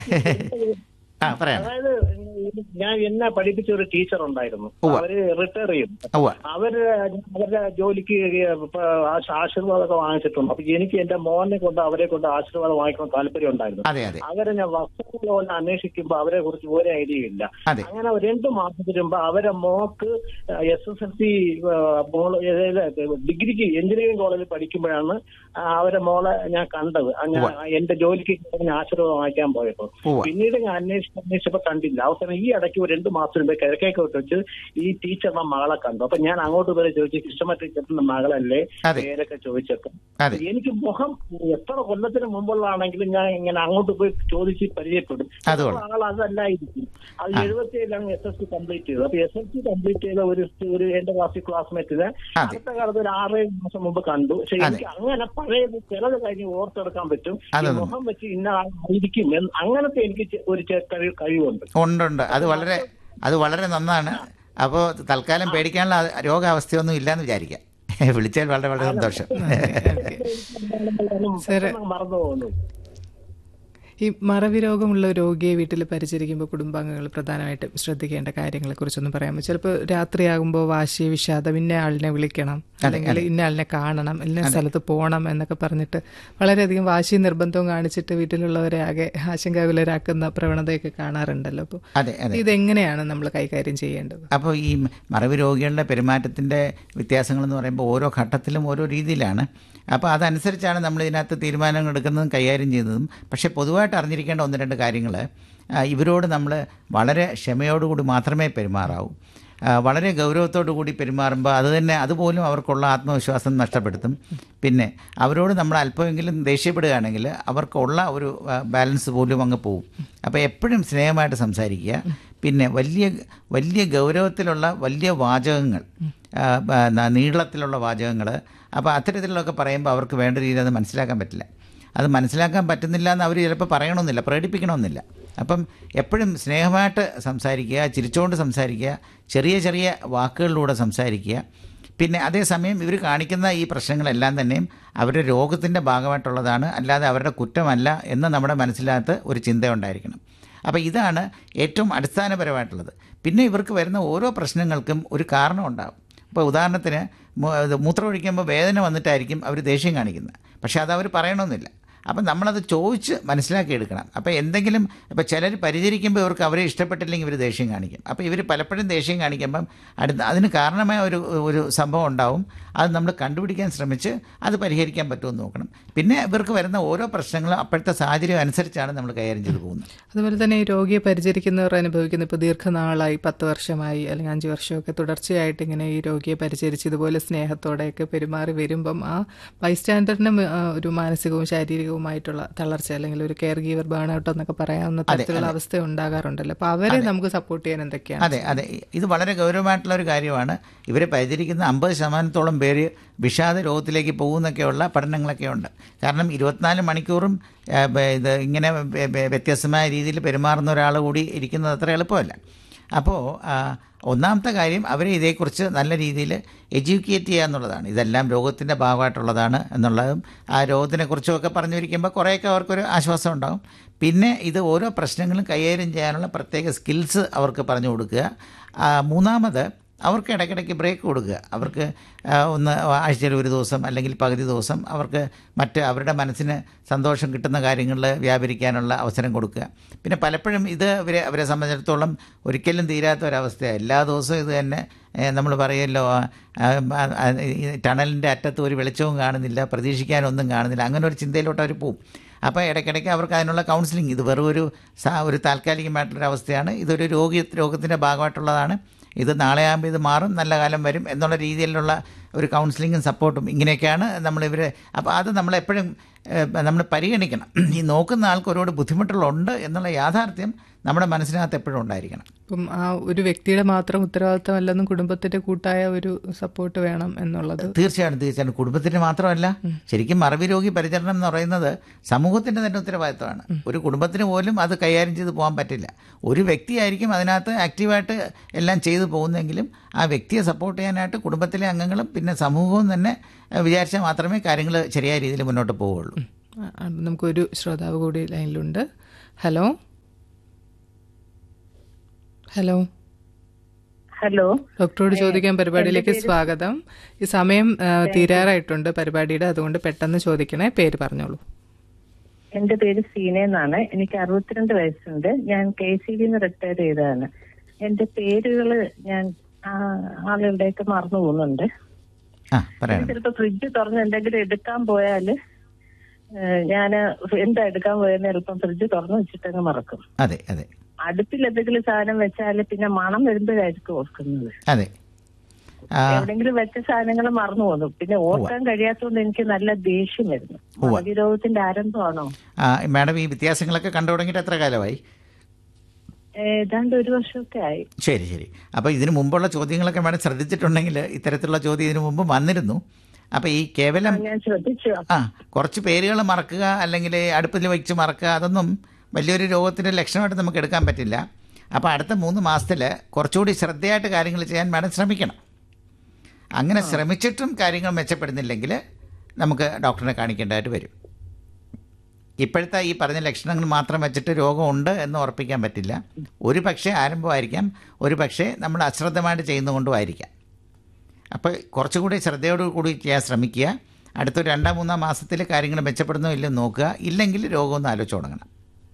ആ പറയാം അതായത് ഞാൻ എന്നെ പഠിപ്പിച്ച ഒരു ടീച്ചർ ഉണ്ടായിരുന്നു ഉവ്വ. അവര് റിട്ടയർ ചെയ്യും ഉവ്വ അവര് അവരുടെ ജോലിക്ക് ഇപ്പൊ ആശ- ആശീർവാദമൊക്കെ വാങ്ങിച്ചിട്ടുണ്ട് അപ്പൊ എനിക്ക് എന്റെ മോനെ കൊണ്ട് അവരെ കൊണ്ട് ആശീർവാദം വാങ്ങിക്കാൻ താല്പര്യം ഉണ്ടായിരുന്നു അതെ അതെ അവരെ ഞാൻ വസ്തുക്കളോട് അന്വേഷിക്കുമ്പോ അവരെ കുറിച്ച് ഒരു ഐഡിയ ഇല്ല അതെ അങ്ങനെ രണ്ടു മാസത്തിന് മുമ്പ് അവരെ mock S S L C മോള് ഡിഗ്രിക്ക് എഞ്ചിനീയറിംഗ് കോളേജിൽ പഠിക്കുമ്പോഴാണ് ആ, അവരെ മോളെ ഞാൻ കണ്ടത് ആ, ഞാൻ എന്റെ ജോലിക്ക് ഞാൻ ആശീർവാദം വാങ്ങിക്കാൻ പോയപ്പോ ഉവ്വ പിന്നീട് ഞാൻ അന്വേഷിച്ച് അന്വേഷിച്ചപ്പോ കണ്ടില്ല അവസാനം ഈ ഇടയ്ക്ക് ഒരു രണ്ട് മാസം മുമ്പ് കിഴക്കേക്കോട്ട് വെച്ച് ഈ ടീച്ചറിന്റെ മകളെ കണ്ടു അപ്പൊ ഞാൻ അങ്ങോട്ട് വരെ ചോദിച്ചു കൃഷ്ണമ ടീച്ചറിന്റെ മകളല്ലേ അതെ പേരൊക്കെ ചോദിച്ചപ്പോ അതെ എനിക്ക് മുഖം എത്ര കൊല്ലത്തിന് മുമ്പുള്ളതാണെങ്കിലും ഞാൻ ഇങ്ങനെ അങ്ങോട്ട് പോയി ചോദിച്ച് പരിചയപ്പെടും അതുകൊണ്ട്. ആൾ അതല്ലായിരിക്കും അത് എഴുപത്തി ഏഴിലാണ് എസ് എസ് സി കംപ്ലീറ്റ് ചെയ്തത് അപ്പൊ എസ് എൽ സി കംപ്ലീറ്റ് ചെയ്ത ഒരു ഒരു എന്റെ ക്ലാസ്സിൽ ക്ലാസ്മേറ്റിനെ അതെ അടുത്ത കാലത്ത് ഒരു ആറേഴ് മാസം മുമ്പ് കണ്ടു പക്ഷെ എനിക്ക് അങ്ങനെ പഴയ ചിലത് കഴിഞ്ഞ് ഓർത്തെടുക്കാൻ പറ്റും ഈ അതൊന്നും. മുഖം വെച്ച് ഇന്ന ആളായിരിക്കും എന്ന് അങ്ങനത്തെ എനിക്ക് ചെ- ഒരു ചെ- കഴിവ് കഴിവുണ്ട് ഉണ്ടുണ്ട് അത് വളരെ അത് വളരെ നന്നാണ് അപ്പോൾ തൽക്കാലം പേടിക്കാനുള്ള ആ- രോഗാവസ്ഥയൊന്നും ഇല്ലാന്ന് വിചാരിക്കാം വിളിച്ചാൽ വളരെ വളരെ സന്തോഷം സാറ് മറന്നു പോകുന്നു ഈ മറവി രോഗമുള്ള രോഗിയെ വീട്ടിൽ പരിചരിക്കുമ്പോൾ കുടുംബാംഗങ്ങൾ പ്രധാനമായിട്ടും ശ്രദ്ധിക്കേണ്ട കാര്യങ്ങളെ കുറിച്ചൊന്നും പറയാമോ ചിലപ്പോൾ രാത്രിയാകുമ്പോൾ വാശി വിഷാദം ഇന്ന ആളിനെ വിളിക്കണം അല്ലെങ്കിൽ ഇന്ന ആളിനെ കാണണം ഇന്ന സ്ഥലത്ത് പോകണം എന്നൊക്കെ പറഞ്ഞിട്ട് വളരെയധികം വാശി നിർബന്ധവും കാണിച്ചിട്ട് വീട്ടിലുള്ളവരെ ആകെ ആശങ്കാകുലരാക്കുന്ന പ്രവണതയൊക്കെ കാണാറുണ്ടല്ലോ അപ്പോൾ അതെ അതെ ഇതെങ്ങനെയാണ് നമ്മൾ കൈകാര്യം ചെയ്യേണ്ടത് അപ്പോൾ ഈ മറവി രോഗികളുടെ പെരുമാറ്റത്തിൻ്റെ വ്യത്യാസങ്ങളെന്ന് പറയുമ്പോൾ ഓരോ ഘട്ടത്തിലും ഓരോ രീതിയിലാണ് അപ്പോൾ അതനുസരിച്ചാണ് നമ്മൾ ഇതിനകത്ത് തീരുമാനങ്ങൾ എടുക്കുന്നതും കൈകാര്യം ചെയ്യുന്നതും പക്ഷേ പൊതുവായിട്ട് അറിഞ്ഞിരിക്കേണ്ട ഒന്ന് രണ്ട് കാര്യങ്ങൾ ഇവരോട് നമ്മൾ വളരെ ക്ഷമയോടുകൂടി മാത്രമേ പെരുമാറാവൂ ആ, വളരെ ഗൗരവത്തോടു കൂടി പെരുമാറുമ്പോൾ അത് തന്നെ അതുപോലും അവർക്കുള്ള ആത്മവിശ്വാസം നഷ്ടപ്പെടുത്തും പിന്നെ അവരോട് നമ്മൾ അല്പമെങ്കിലും ദേഷ്യപ്പെടുകയാണെങ്കിൽ അവർക്കുള്ള ഒരു ആ, ബാലൻസ് പോലും അങ്ങ് പോവും അപ്പോൾ എപ്പോഴും സ്നേഹമായിട്ട് സംസാരിക്കുക പിന്നെ വലിയ വലിയ ഗൗരവത്തിലുള്ള വലിയ വാചകങ്ങൾ ആ, ആ, ന- നീളത്തിലുള്ള വാചകങ്ങൾ അപ്പോൾ അത്തരത്തിലുള്ളതൊക്കെ പറയുമ്പോൾ അവർക്ക് വേണ്ട രീതിയിൽ അത് മനസ്സിലാക്കാൻ പറ്റില്ല അത് മനസ്സിലാക്കാൻ പറ്റുന്നില്ല എന്ന് അവർ ചിലപ്പോൾ പറയണമെന്നില്ല പ്രകടിപ്പിക്കണമെന്നില്ല അപ്പം എപ്പോഴും സ്നേഹമായിട്ട് സംസാരിക്കുക ചിരിച്ചുകൊണ്ട് സംസാരിക്കുക ചെറിയ ചെറിയ വാക്കുകളിലൂടെ സംസാരിക്കുക പിന്നെ അതേസമയം ഇവർ കാണിക്കുന്ന ഈ പ്രശ്നങ്ങളെല്ലാം തന്നെയും അവരുടെ രോഗത്തിൻ്റെ ഭാഗമായിട്ടുള്ളതാണ് അല്ലാതെ അവരുടെ കുറ്റമല്ല എന്ന് നമ്മുടെ മനസ്സിനകത്ത് ഒരു ചിന്ത ഉണ്ടായിരിക്കണം അപ്പോൾ ഇതാണ് ഏറ്റവും അടിസ്ഥാനപരമായിട്ടുള്ളത് പിന്നെ ഇവർക്ക് വരുന്ന ഓരോ പ്രശ്നങ്ങൾക്കും ഒരു കാരണം ഉണ്ടാകും ഇപ്പോൾ ഉദാഹരണത്തിന് മു- ഇത് മൂത്രമൊഴിക്കുമ്പോൾ വേദന വന്നിട്ടായിരിക്കും അവർ ദേഷ്യം കാണിക്കുന്നത് പക്ഷേ അത് അവർ പറയണമെന്നില്ല അപ്പം നമ്മളത് ചോദിച്ച് മനസ്സിലാക്കി എടുക്കണം അപ്പോൾ എന്തെങ്കിലും ഇപ്പോൾ ചിലർ പരിചരിക്കുമ്പോൾ ഇവർക്ക് അവരെ ഇഷ്ടപ്പെട്ടില്ലെങ്കിൽ ഇവർ ദേഷ്യം കാണിക്കും അപ്പോൾ ഇവർ പലപ്പോഴും ദേഷ്യം കാണിക്കുമ്പം അടുത്ത അതിന് കാരണമായ ഒരു ഒരു സംഭവം ഉണ്ടാവും അത് നമ്മൾ കണ്ടുപിടിക്കാൻ ശ്രമിച്ച് അത് പരിഹരിക്കാൻ പറ്റുമെന്ന് നോക്കണം പിന്നെ ഇവർക്ക് വരുന്ന ഓരോ പ്രശ്നങ്ങളും അപ്പോഴത്തെ സാഹചര്യം അനുസരിച്ചാണ് നമ്മൾ കൈകാര്യം ചെയ്തു പോകുന്നത് അതുപോലെ തന്നെ ഈ രോഗിയെ പരിചരിക്കുന്നവർ അനുഭവിക്കുന്ന ഇപ്പോൾ ദീർഘനാളായി പത്ത് വർഷമായി അല്ലെങ്കിൽ അഞ്ച് വർഷമൊക്കെ തുടർച്ചയായിട്ട് ഇങ്ങനെ ഈ രോഗിയെ പരിചരിച്ച് ഇതുപോലെ സ്നേഹത്തോടെയൊക്കെ പെരുമാറി വരുമ്പം ആ ബൈസ്റ്റാൻഡറിന് മ- ആ, ഒരു മാനസികവും ശാരീരികവുമായിട്ടുള്ള തളർച്ച അല്ലെങ്കിൽ ഒരു കെയർ ഗീവർ ബേൺ ഔട്ട് എന്നൊക്കെ പറയാവുന്ന തരത്തിലുള്ള അവസ്ഥ ഉണ്ടാകാറുണ്ടല്ലോ അപ്പോൾ അവരെ നമുക്ക് സപ്പോർട്ട് ചെയ്യാൻ എന്തൊക്കെയാണ് അതെ അതെ ഇത് വളരെ ഗൗരവമായിട്ടുള്ള ഒരു കാര്യമാണ് ഇവരെ പരിചരിക്കുന്ന അമ്പത് ശതമാനത്തോളം പേര് വിഷാദ രോഗത്തിലേക്ക് പോകുന്നൊക്കെയുള്ള പഠനങ്ങളൊക്കെ ഉണ്ട് കാരണം ഇരുപത്തിനാല് മണിക്കൂറും ആ, ബ- ഇത് ഇങ്ങനെ വ്യ- വ്യ- വ്യത്യസ്തമായ രീതിയിൽ പെരുമാറുന്ന ഒരാൾ കൂടി ഇരിക്കുന്നത് അത്ര എളുപ്പമല്ല അപ്പോൾ ആ, ഒന്നാമത്തെ കാര്യം അവരെ ഇതേക്കുറിച്ച് നല്ല രീതിയിൽ എഡ്യൂക്കേറ്റ് ചെയ്യുക എന്നുള്ളതാണ് ഇതെല്ലാം രോഗത്തിൻ്റെ ഭാഗമായിട്ടുള്ളതാണ് എന്നുള്ളതും ആ രോഗത്തിനെക്കുറിച്ചുമൊക്കെ പറഞ്ഞു വരിക്കുമ്പോൾ കുറേയൊക്കെ അവർക്കൊരു ആശ്വാസം ഉണ്ടാകും പിന്നെ ഇത് ഓരോ പ്രശ്നങ്ങളും കൈകാര്യം ചെയ്യാനുള്ള പ്രത്യേക സ്കിൽസ് അവർക്ക് പറഞ്ഞു കൊടുക്കുക ആ, മൂന്നാമത് അവർക്ക് ഇടയ്ക്കിടയ്ക്ക് ബ്രേക്ക് കൊടുക്കുക അവർക്ക് ആ, ഒന്ന് ആഴ്ചയിൽ ഒരു ദിവസം അല്ലെങ്കിൽ പകുതി ദിവസം അവർക്ക് മറ്റ് അവരുടെ മനസ്സിന് സന്തോഷം കിട്ടുന്ന കാര്യങ്ങളിൽ വ്യാപരിക്കാനുള്ള അവസരം കൊടുക്കുക പിന്നെ പലപ്പോഴും ഇത് ഇവരെ അവരെ സംബന്ധിച്ചിടത്തോളം ഒരിക്കലും തീരാത്ത ഒരവസ്ഥയാണ് എല്ലാ ദിവസവും ഇത് തന്നെ നമ്മൾ പറയുമല്ലോ ആ, ആ, ആ, ഈ ടണലിൻ്റെ അറ്റത്ത് ഒരു വെളിച്ചവും കാണുന്നില്ല പ്രതീക്ഷിക്കാനൊന്നും കാണുന്നില്ല അങ്ങനെ ഒരു ചിന്തയിലോട്ട് അവർ പോവും അപ്പോൾ ഇടയ്ക്കിടയ്ക്ക് അവർക്ക് അതിനുള്ള കൗൺസിലിംഗ് ഇത് വെറും ഒരു സാ ഒരു താൽക്കാലികമായിട്ടുള്ളൊരു അവസ്ഥയാണ് ഇതൊരു രോഗി രോഗത്തിൻ്റെ ഭാഗമായിട്ടുള്ളതാണ് ഇത് നാളെ ആകുമ്പോൾ ഇത് മാറും നല്ല കാലം വരും എന്നുള്ള രീതിയിലുള്ള ഒരു കൗൺസിലിങ്ങും സപ്പോർട്ടും ഇങ്ങനെയൊക്കെയാണ് നമ്മളിവർ അപ്പോൾ അത് നമ്മളെപ്പോഴും നമ്മൾ പരിഗണിക്കണം ഈ നോക്കുന്ന ആൾക്ക് ഒരുപാട് ബുദ്ധിമുട്ടുകളുണ്ട് എന്നുള്ള യാഥാർത്ഥ്യം നമ്മുടെ മനസ്സിനകത്ത് എപ്പോഴും ഉണ്ടായിരിക്കണം ഇപ്പം ആ ഒരു വ്യക്തിയുടെ മാത്രം ഉത്തരവാദിത്തമല്ലെന്നും കുടുംബത്തിന്റെ കൂട്ടായ ഒരു സപ്പോർട്ട് വേണം എന്നുള്ളത് തീർച്ചയായിട്ടും തീർച്ചയായിട്ടും കുടുംബത്തിന് മാത്രമല്ല ശരിക്കും മറവി രോഗി പരിചരണം എന്ന് പറയുന്നത് സമൂഹത്തിന്റെ തന്നെ ഉത്തരവാദിത്തമാണ് ഒരു കുടുംബത്തിന് പോലും അത് കൈകാര്യം ചെയ്ത് പോകാൻ പറ്റില്ല ഒരു വ്യക്തിയായിരിക്കും അതിനകത്ത് ആക്റ്റീവായിട്ട് എല്ലാം ചെയ്തു പോകുന്നെങ്കിലും ആ വ്യക്തിയെ സപ്പോർട്ട് ചെയ്യാനായിട്ട് കുടുംബത്തിലെ അംഗങ്ങളും പിന്നെ സമൂഹവും തന്നെ ഏഹ്, വിചാരിച്ചാൽ മാത്രമേ കാര്യങ്ങൾ ശരിയായ രീതിയിൽ മുന്നോട്ട് പോവുകയുള്ളൂ ആ, ആ, നമുക്കൊരു ശ്രോതാവ് കൂടി ലൈനിലുണ്ട് ഹലോ ഹലോ ഹലോ ഡോക്ടറോട് ചോദിക്കാൻ പരിപാടിയിലേക്ക് സ്വാഗതം ഈ സമയം ആ, തീരാറായിട്ടുണ്ട് പരിപാടിയുടെ അതുകൊണ്ട് പെട്ടെന്ന് ചോദിക്കണേ പേര് പറഞ്ഞോളൂ എന്റെ പേര് സീന എന്നാണ് എനിക്ക് അറുപത്തിരണ്ട് വയസ്സുണ്ട് ഞാൻ കെ സി ബിന്ന് റിട്ടയർ ചെയ്തതാണ് എന്റെ പേരുകള് ഞാൻ ആ, ആളുകളുടെയൊക്കെ മറന്നു പോകുന്നുണ്ട് ആ പറയണം ചിലപ്പോ ഫ്രിഡ്ജ് തുറന്ന് എന്തെങ്കിലും എടുക്കാൻ പോയാല് ഞാൻ എന്താ എടുക്കാൻ പോയെന്ന് ചിലപ്പം ഫ്രിഡ്ജ് തുറന്ന് വെച്ചിട്ടങ്ങ് മറക്കും അതെ അതെ അടുപ്പിൽ എന്തെങ്കിലും സാധനം വെച്ചാല് പിന്നെ മണം വരുമ്പോഴായിരിക്കും ഓർക്കുന്നത് അതെ ആ, എവിടെങ്കിലും വെച്ച സാധനങ്ങൾ മറന്നു പോകുന്നു പിന്നെ ഓർക്കാൻ കഴിയാത്തതുകൊണ്ട് എനിക്ക് നല്ല ദേഷ്യം വരുന്നു മതിരോഗത്തിന്റെ ആരംഭമാണോ ആ, മാഡം ഈ വ്യത്യാസങ്ങളൊക്കെ കണ്ടു തുടങ്ങിയിട്ട് എത്ര കാലമായി ഏതാണ്ട് ഒരു വർഷമൊക്കെ ആയി ശരി ശരി അപ്പോൾ ഇതിനു മുമ്പുള്ള ചോദ്യങ്ങളൊക്കെ മാഡം ശ്രദ്ധിച്ചിട്ടുണ്ടെങ്കിൽ ഇത്തരത്തിലുള്ള ചോദ്യം ഇതിനു മുമ്പ് വന്നിരുന്നു അപ്പോൾ ഈ കേവലം ഞാൻ ശ്രദ്ധിച്ചു ആ കുറച്ച് പേരുകൾ മറക്കുക അല്ലെങ്കിൽ അടുപ്പിൽ വെച്ച് മറക്കുക അതൊന്നും വലിയൊരു രോഗത്തിൻ്റെ ലക്ഷണമായിട്ട് നമുക്ക് എടുക്കാൻ പറ്റില്ല അപ്പോൾ അടുത്ത മൂന്ന് മാസത്തിൽ കുറച്ചുകൂടി ശ്രദ്ധയായിട്ട് കാര്യങ്ങൾ ചെയ്യാൻ മാഡം ശ്രമിക്കണം അങ്ങനെ ശ്രമിച്ചിട്ടും കാര്യങ്ങൾ മെച്ചപ്പെടുന്നില്ലെങ്കിൽ നമുക്ക് ഡോക്ടറിനെ കാണിക്കേണ്ടതായിട്ട് വരും ഇപ്പോഴത്തെ ഈ പറഞ്ഞ ലക്ഷണങ്ങൾ മാത്രം വെച്ചിട്ട് രോഗമുണ്ട് എന്ന് ഉറപ്പിക്കാൻ പറ്റില്ല ഒരു പക്ഷേ ആരംഭമായിരിക്കാം ഒരു പക്ഷേ നമ്മൾ അശ്രദ്ധമായിട്ട് ചെയ്യുന്നതുകൊണ്ടുമായിരിക്കാം അപ്പോൾ കുറച്ചുകൂടി ശ്രദ്ധയോടു കൂടി ചെയ്യാൻ ശ്രമിക്കുക അടുത്തൊരു രണ്ടാം മൂന്നാം മാസത്തിൽ കാര്യങ്ങൾ മെച്ചപ്പെടുന്നോ ഇല്ലെന്ന് നോക്കുക ഇല്ലെങ്കിൽ രോഗമൊന്ന് ആലോചിച്ച് തുടങ്ങണം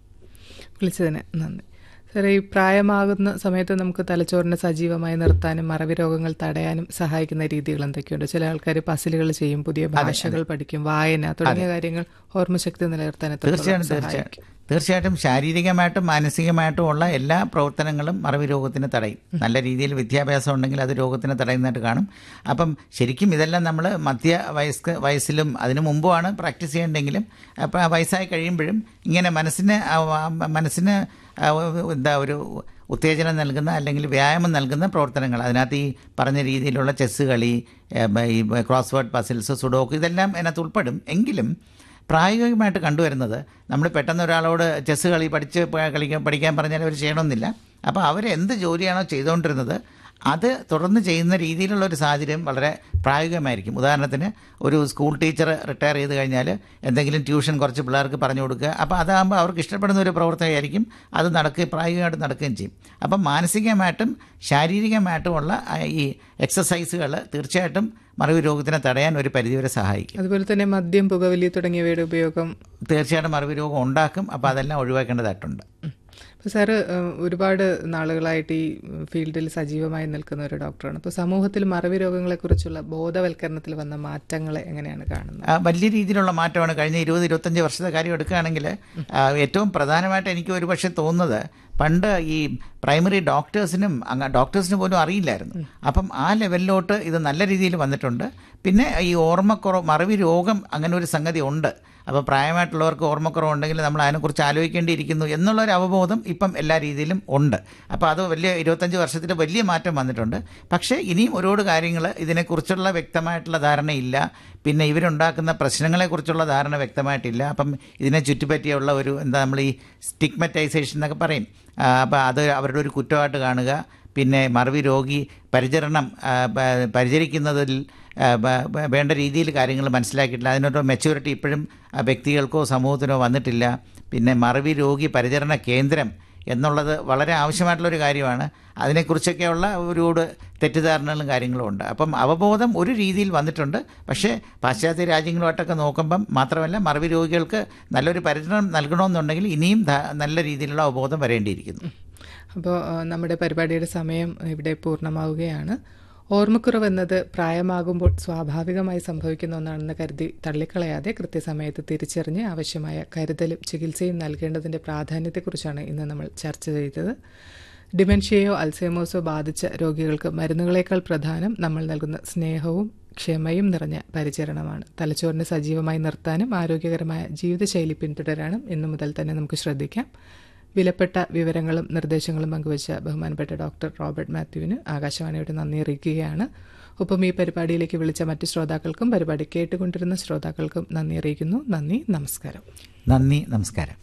വിളിച്ചതിന് നന്ദി സാറേ ഈ പ്രായമാകുന്ന സമയത്ത് നമുക്ക് തലച്ചോറിനെ സജീവമായി നിർത്താനും മറവി രോഗങ്ങൾ തടയാനും സഹായിക്കുന്ന രീതികൾ എന്തൊക്കെയുണ്ട് ചില ആൾക്കാർ പസിലുകൾ ചെയ്യും പുതിയ ഭാഷകൾ പഠിക്കും വായന തുടങ്ങിയ കാര്യങ്ങൾ ഓർമ്മശക്തി നിലനിർത്താൻ എത്രത്തോളം തീർച്ചയായിട്ടും സഹായിക്കും തീർച്ചയായിട്ടും തീർച്ചയായിട്ടും ശാരീരികമായിട്ടും മാനസികമായിട്ടും ഉള്ള എല്ലാ പ്രവർത്തനങ്ങളും മറവി രോഗത്തിന് തടയും നല്ല രീതിയിൽ വിദ്യാഭ്യാസം ഉണ്ടെങ്കിൽ അത് രോഗത്തിന് തടയുന്നതായിട്ട് കാണും അപ്പം ശരിക്കും ഇതെല്ലാം നമ്മൾ മധ്യ വയസ്ക വയസ്സിലും അതിനു മുമ്പുമാണ് പ്രാക്ടീസ് ചെയ്യേണ്ടെങ്കിലും അപ്പം വയസ്സായി കഴിയുമ്പോഴും ഇങ്ങനെ മനസ്സിന് ആ, ആ, മനസ്സിന് ആ, എന്താ ഒരു ഉത്തേജനം നൽകുന്ന അല്ലെങ്കിൽ വ്യായാമം നൽകുന്ന പ്രവർത്തനങ്ങൾ അതിനകത്ത് ഈ പറഞ്ഞ രീതിയിലുള്ള ചെസ്സ് കളി ഏ, ഈ ക്രോസ് വേർഡ് പസിൽസ് സുഡോക്ക് ഇതെല്ലാം അതിനകത്ത് ഉൾപ്പെടും എങ്കിലും പ്രായോഗികമായിട്ട് കണ്ടുവരുന്നത് നമ്മൾ പെട്ടെന്ന് ഒരാളോട് ചെസ്സ് കളി പഠിച്ച് പ- കളിക്കാൻ പഠിക്കാൻ പറഞ്ഞാൽ അവർ ചെയ്യണമെന്നില്ല അപ്പോൾ അവർ എന്ത് ജോലിയാണോ ചെയ്തുകൊണ്ടിരുന്നത് അത് തുടർന്ന് ചെയ്യുന്ന രീതിയിലുള്ള ഒരു സാഹചര്യം വളരെ പ്രായോഗികമായിരിക്കും ഉദാഹരണത്തിന് ഒരു സ്കൂൾ ടീച്ചർ റിട്ടയർ ചെയ്ത് കഴിഞ്ഞാൽ എന്തെങ്കിലും ട്യൂഷൻ കുറച്ച് പിള്ളേർക്ക് പറഞ്ഞു കൊടുക്കുക അപ്പോൾ അതാകുമ്പോൾ അവർക്ക് ഇഷ്ടപ്പെടുന്ന ഒരു പ്രവർത്തനമായിരിക്കും അത് നടക്കുകയും പ്രായോഗികമായിട്ട് നടക്കുകയും ചെയ്യും അപ്പം മാനസികമായിട്ടും ശാരീരികമായിട്ടുമുള്ള ആ, ഈ എക്സസൈസുകൾ തീർച്ചയായിട്ടും മറവി രോഗത്തിനെ തടയാൻ ഒരു പരിധിവരെ സഹായിക്കും അതുപോലെ തന്നെ മദ്യം പുകവലി തുടങ്ങിയവയുടെ ഉപയോഗം തീർച്ചയായിട്ടും മറവി രോഗം ഉണ്ടാക്കും അപ്പോൾ അതെല്ലാം ഒഴിവാക്കേണ്ടതായിട്ടുണ്ട് അപ്പോൾ സാറ് ഏഹ്, ഒരുപാട് നാളുകളായിട്ട് ഈ ഫീൽഡിൽ സജീവമായി നിൽക്കുന്ന ഒരു ഡോക്ടറാണ് അപ്പോൾ സമൂഹത്തിൽ മറവി രോഗങ്ങളെക്കുറിച്ചുള്ള ബോധവൽക്കരണത്തിൽ വന്ന മാറ്റങ്ങളെ എങ്ങനെയാണ് കാണുന്നത് ആ, വലിയ രീതിയിലുള്ള മാറ്റമാണ് കഴിഞ്ഞ ഇരുപത് ഇരുപത്തഞ്ച് വർഷത്തെ കാര്യം എടുക്കുകയാണെങ്കിൽ ആ, ഏറ്റവും പ്രധാനമായിട്ട് എനിക്ക് ഒരുപക്ഷെ തോന്നുന്നത് പണ്ട് ഈ പ്രൈമറി ഡോക്ടേഴ്സിനും അങ്ങ് ഡോക്ടേഴ്സിന് പോലും അറിയില്ലായിരുന്നു അപ്പം ആ ലെവലിലോട്ട് ഇത് നല്ല രീതിയിൽ വന്നിട്ടുണ്ട് പിന്നെ ഈ ഓർമ്മക്കുറവ് മറവി രോഗം അങ്ങനെ ഒരു സംഗതി ഉണ്ട് അപ്പോൾ പ്രായമായിട്ടുള്ളവർക്ക് ഓർമ്മക്കുറവുണ്ടെങ്കിൽ നമ്മൾ അതിനെക്കുറിച്ച് ആലോചിക്കേണ്ടിയിരിക്കുന്നു എന്നുള്ളൊരു അവബോധം ഇപ്പം എല്ലാ രീതിയിലും ഉണ്ട് അപ്പോൾ അത് വലിയ ഇരുപത്തഞ്ച് വർഷത്തിൽ വലിയ മാറ്റം വന്നിട്ടുണ്ട് പക്ഷേ ഇനിയും ഒരുപാട് കാര്യങ്ങൾ ഇതിനെക്കുറിച്ചുള്ള വ്യക്തമായിട്ടുള്ള ധാരണയില്ല പിന്നെ ഇവരുണ്ടാക്കുന്ന പ്രശ്നങ്ങളെക്കുറിച്ചുള്ള ധാരണ വ്യക്തമായിട്ടില്ല അപ്പം ഇതിനെ ചുറ്റിപ്പറ്റിയുള്ള ഒരു എന്താ നമ്മൾ ഈ സ്റ്റിഗ്മറ്റൈസേഷൻ എന്നൊക്കെ പറയും അപ്പോൾ അത് അവരുടെ ഒരു കുറ്റമായിട്ട് കാണുക പിന്നെ മറവി രോഗി പരിചരണം ആ, പ- പരിചരിക്കുന്നതിൽ ആ, ബ- ബ- വേണ്ട രീതിയിൽ കാര്യങ്ങൾ മനസ്സിലാക്കിയിട്ടില്ല അതിനൊരു മെച്യൂരിറ്റി ഇപ്പോഴും ആ വ്യക്തികൾക്കോ സമൂഹത്തിനോ വന്നിട്ടില്ല പിന്നെ മറവി രോഗി പരിചരണ കേന്ദ്രം എന്നുള്ളത് വളരെ ആവശ്യമായിട്ടുള്ളൊരു കാര്യമാണ് അതിനെക്കുറിച്ചൊക്കെയുള്ള ഒരുപാട് തെറ്റിദ്ധാരണകളും കാര്യങ്ങളും ഉണ്ട് അപ്പം അവബോധം ഒരു രീതിയിൽ വന്നിട്ടുണ്ട് പക്ഷേ പാശ്ചാത്യ രാജ്യങ്ങളുമായിട്ടൊക്കെ നോക്കുമ്പം മാത്രമല്ല മറവി രോഗികൾക്ക് നല്ലൊരു പരിചരണം നൽകണമെന്നുണ്ടെങ്കിൽ ഇനിയും ധ- നല്ല രീതിയിലുള്ള അവബോധം വരേണ്ടിയിരിക്കുന്നു അപ്പോൾ നമ്മുടെ പരിപാടിയുടെ സമയം ഇവിടെ പൂർണ്ണമാവുകയാണ് ഓർമ്മക്കുറവ് എന്നത് പ്രായമാകുമ്പോൾ സ്വാഭാവികമായി സംഭവിക്കുന്ന ഒന്നാണെന്ന് കരുതി തള്ളിക്കളയാതെ കൃത്യസമയത്ത് തിരിച്ചറിഞ്ഞ് ആവശ്യമായ കരുതലും ചികിത്സയും നൽകേണ്ടതിൻ്റെ പ്രാധാന്യത്തെക്കുറിച്ചാണ് ഇന്ന് നമ്മൾ ചർച്ച ചെയ്തത് ഡിമെൻഷ്യയോ അൽസൈമേഴ്സോ ബാധിച്ച രോഗികൾക്ക് മരുന്നുകളേക്കാൾ പ്രധാനം നമ്മൾ നൽകുന്ന സ്നേഹവും ക്ഷമയും നിറഞ്ഞ പരിചരണമാണ് തലച്ചോറിനെ സജീവമായി നിർത്താനും ആരോഗ്യകരമായ ജീവിതശൈലി പിന്തുടരാനും ഇന്നു മുതൽ തന്നെ നമുക്ക് ശ്രദ്ധിക്കാം വിലപ്പെട്ട വിവരങ്ങളും നിർദ്ദേശങ്ങളും പങ്കുവച്ച ബഹുമാനപ്പെട്ട ഡോക്ടർ റോബർട്ട് മാത്യുവിന് ആകാശവാണിയോട് നന്ദി അറിയിക്കുകയാണ് ഒപ്പം ഈ പരിപാടിയിലേക്ക് വിളിച്ച മറ്റ് ശ്രോതാക്കൾക്കും പരിപാടി കേട്ടുകൊണ്ടിരുന്ന ശ്രോതാക്കൾക്കും നന്ദി അറിയിക്കുന്നു നന്ദി നമസ്കാരം നന്ദി നമസ്കാരം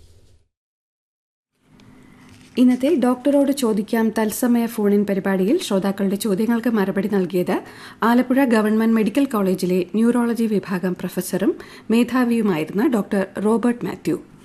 ഇന്നത്തെ ഡോക്ടറോട് ചോദിക്കാം തത്സമയ ഫോണിൻ പരിപാടിയിൽ ശ്രോതാക്കളുടെ ചോദ്യങ്ങൾക്ക് മറുപടി നൽകിയത് ആലപ്പുഴ ഗവൺമെന്റ് മെഡിക്കൽ കോളേജിലെ ന്യൂറോളജി വിഭാഗം പ്രൊഫസറും മേധാവിയുമായിരുന്ന ഡോക്ടർ റോബർട്ട് മാത്യു